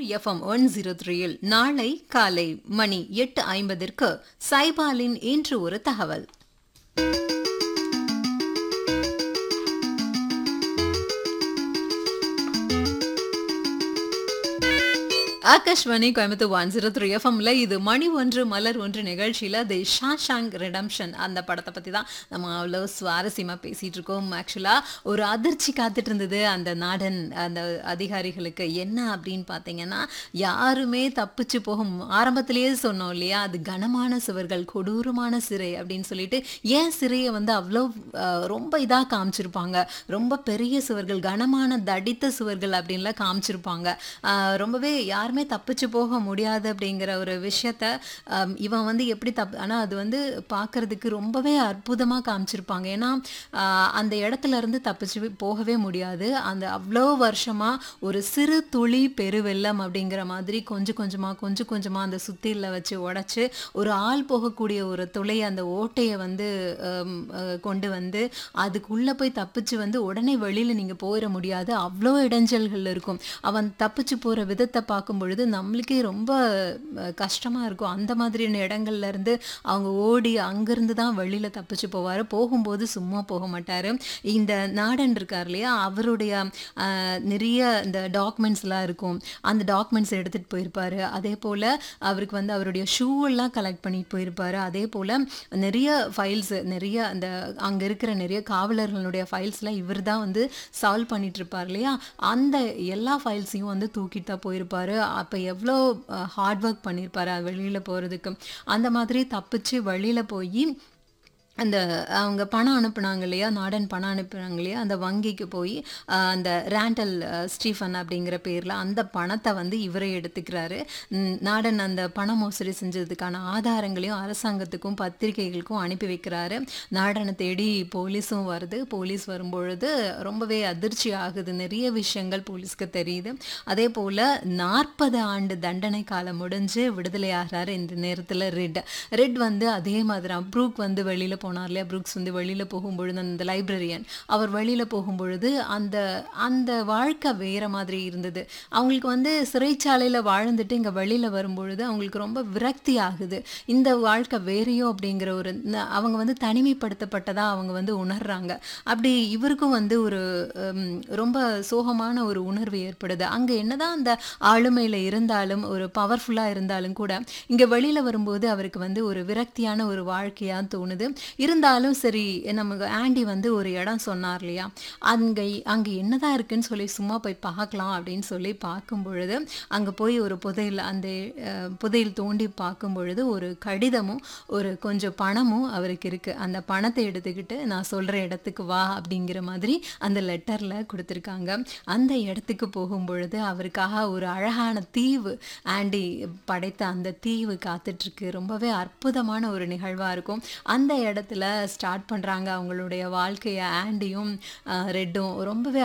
FM one zero த்ரீயில் நாளை காலை மணி எட்டு ஐம்பதிற்கு சைபாலின் இன்று ஒரு தகவல் Akashvani Coimbatore one zero three எஃப்எம்ல இது மணி ஒன்று மலர் ஒன்று நிகழ்ச்சியில் தி ஷாஷாங் ரெடம்ஷன் அந்த படத்தை பற்றி தான் நம்ம அவ்வளோ சுவாரஸ்யமாக பேசிகிட்டு இருக்கோம் ஆக்சுவலாக ஒரு அதிர்ச்சி காத்துட்டு இருந்தது அந்த நாடன் அந்த அதிகாரிகளுக்கு என்ன அப்படின்னு பார்த்தீங்கன்னா யாருமே தப்பிச்சு போகும் ஆரம்பத்திலேயே சொன்னோம் இல்லையா அது கனமான சுவர்கள் கொடூரமான சிறை அப்படின்னு சொல்லிட்டு ஏன் சிறையை வந்து அவ்வளோ அஹ், ரொம்ப இதாக காமிச்சிருப்பாங்க ரொம்ப பெரிய சுவர்கள் கனமான தடித்த சுவர்கள் அப்படின்லாம் காமிச்சிருப்பாங்க அஹ், ரொம்பவே யாருமே தப்பிச்சு போக முடியாது அப்படிங்கிற ஒரு விஷயத்த அம், இவன் வந்து எப்படி தப்பு ஆனால் அது வந்து பார்க்கறதுக்கு ரொம்பவே அற்புதமாக காமிச்சிருப்பாங்க ஏன்னா ஆஹ், அந்த இடத்துல இருந்து தப்பிச்சு போகவே முடியாது அந்த அவ்வளோ வருஷமாக ஒரு சிறு துளி பெருவெள்ளம் அப்படிங்கிற மாதிரி கொஞ்சம் கொஞ்சமாக கொஞ்சம் கொஞ்சமாக அந்த சுத்தியில் வச்சு உடைச்சு ஒரு ஆள் போகக்கூடிய ஒரு துளை அந்த ஓட்டையை வந்து ஹம், அஹ், கொண்டு வந்து அதுக்குள்ளே போய் தப்பிச்சு வந்து உடனே வெளியில் நீங்கள் போயிட முடியாது அவ்வளோ இடைஞ்சல்கள் இருக்கும் அவன் தப்பிச்சு போகிற விதத்தை பார்க்கும் பொழுது நம்மளுக்கே ரொம்ப கஷ்டமாக இருக்கும் அந்த மாதிரியான இடங்கள்ல இருந்து அவங்க ஓடி அங்கேருந்து தான் வெளியில் தப்பிச்சு போவார் போகும்போது சும்மா போக மாட்டார் இந்த நாடன் இருக்கார் இல்லையா அவருடைய அஹ், நிறைய இந்த டாக்குமெண்ட்ஸ்லாம் இருக்கும் அந்த டாக்குமெண்ட்ஸ் எடுத்துகிட்டு போயிருப்பார் அதே போல் அவருக்கு வந்து அவருடைய ஷூ எல்லாம் கலெக்ட் பண்ணிட்டு போயிருப்பார் அதே போல் நிறைய ஃபைல்ஸ் நிறைய அந்த அங்கே இருக்கிற நிறைய காவலர்களுடைய ஃபைல்ஸ்லாம் இவர் தான் வந்து சால்வ் பண்ணிட்டு இருப்பார் இல்லையா அந்த எல்லா ஃபைல்ஸையும் வந்து தூக்கிட்டு தான் போயிருப்பாரு அப்போ எவ்வளோ ஹார்ட் ஒர்க் பண்ணியிருப்பாரு வெளியில் போகிறதுக்கு அந்த மாதிரி தப்பிச்சு வெளியில் போய் அந்த அவங்க பணம் அனுப்புனாங்க இல்லையா நாடன் பணம் அனுப்புனாங்க இல்லையா அந்த வங்கிக்கு போய் ஆஹ், அந்த ரேண்டல் ஆஹ், ஸ்டீஃபன் அப்படிங்கிற பேரில் அந்த பணத்தை வந்து இவரே எடுத்துக்கிறாரு ம், நாடன் அந்த பண மோசடி செஞ்சதுக்கான ஆதாரங்களையும் அரசாங்கத்துக்கும் பத்திரிகைகளுக்கும் அனுப்பி வைக்கிறாரு நாடனை தேடி போலீஸும் வருது போலீஸ் வரும்பொழுது ரொம்பவே அதிர்ச்சி ஆகுது நிறைய விஷயங்கள் போலீஸ்க்கு தெரியுது அதே போல் நாற்பது ஆண்டு தண்டனை காலம் முடிஞ்சு விடுதலை ஆகிறாரு இந்த நேரத்தில் ரெட் ரெட் வந்து அதே மாதிரி தான் ப்ரூக் வந்து வெளியில் போனார் இல்லையா ப்ரூக்ஸ் வந்து வெளியில் போகும்பொழுது அந்த லைப்ரரியன் அவர் வெளியில் போகும்பொழுது அந்த அந்த வாழ்க்கை வேற மாதிரி இருந்தது அவங்களுக்கு வந்து சிறைச்சாலையில் வாழ்ந்துட்டு இங்கே வெளியில் வரும்பொழுது அவங்களுக்கு ரொம்ப விரக்தி ஆகுது இந்த வாழ்க்கை வேறையோ அப்படிங்கிற ஒரு ந- அவங்க வந்து தனிமைப்படுத்தப்பட்டதாக அவங்க வந்து உணர்றாங்க அப்படி இவருக்கும் வந்து ஒரு ஹம், ரொம்ப சோகமான ஒரு உணர்வு ஏற்படுது அங்கே என்னதான் அந்த ஆளுமையில் இருந்தாலும் ஒரு பவர்ஃபுல்லாக இருந்தாலும் கூட இங்கே வெளியில் வரும்போது அவருக்கு வந்து ஒரு விரக்தியான ஒரு வாழ்க்கையாக தோணுது இருந்தாலும் சரி நமக்கு ஆண்டி வந்து ஒரு இடம் சொன்னார் இல்லையா அங்கே அங்கே என்னதான் இருக்குன்னு சொல்லி சும்மா போய் பார்க்கலாம் அப்படின்னு சொல்லி பார்க்கும் பொழுது அங்கே போய் ஒரு புதையல் அந்த அஹ், புதையல் தோண்டி பார்க்கும் பொழுது ஒரு கடிதமும் ஒரு கொஞ்சம் பணமும் அவருக்கு இருக்குது அந்த பணத்தை எடுத்துக்கிட்டு நான் சொல்கிற இடத்துக்கு வா அப்படிங்கிற மாதிரி அந்த லெட்டரில் கொடுத்துருக்காங்க அந்த இடத்துக்கு போகும் பொழுது அவருக்காக ஒரு அழகான தீவு ஆண்டி படைத்த அந்த தீவு காத்துட்ருக்கு ரொம்பவே அற்புதமான ஒரு நிகழ்வாக இருக்கும் அந்த இடத்துல ஸ்டார்ட் பண்ணுறாங்க அவங்களுடைய வாழ்க்கையை ஆண்டியும் அஹ், ரெட்டும் ரொம்பவே